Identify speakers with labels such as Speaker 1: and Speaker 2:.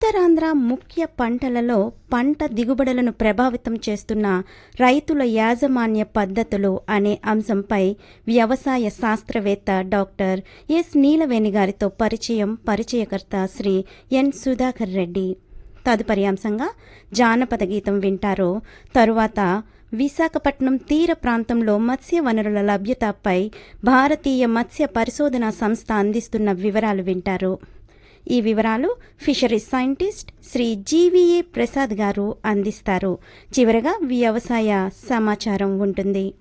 Speaker 1: ఉత్తరాంధ్ర ముఖ్య పంటలలో పంట దిగుబడులను ప్రభావితం చేస్తున్న రైతుల యాజమాన్య పద్ధతులు అనే అంశంపై వ్యవసాయ శాస్త్రవేత్త డాక్టర్ ఎస్ నీలవేణి గారితో పరిచయం పరిచయకర్త శ్రీ ఎన్ సుధాకర్ రెడ్డి తదుపరి అంశంగా జానపద గీతం వింటారు తరువాత విశాఖపట్నం తీర ప్రాంతంలో మత్స్య వనరుల లభ్యతపై భారతీయ మత్స్య పరిశోధన సంస్థ అందిస్తున్న వివరాలు వింటారు ఈ వివరాలు fisheries scientist Shri GVA Prasad garu అందిస్తారు చివరగా వ్యవసాయ సమాచారం ఉంటుంది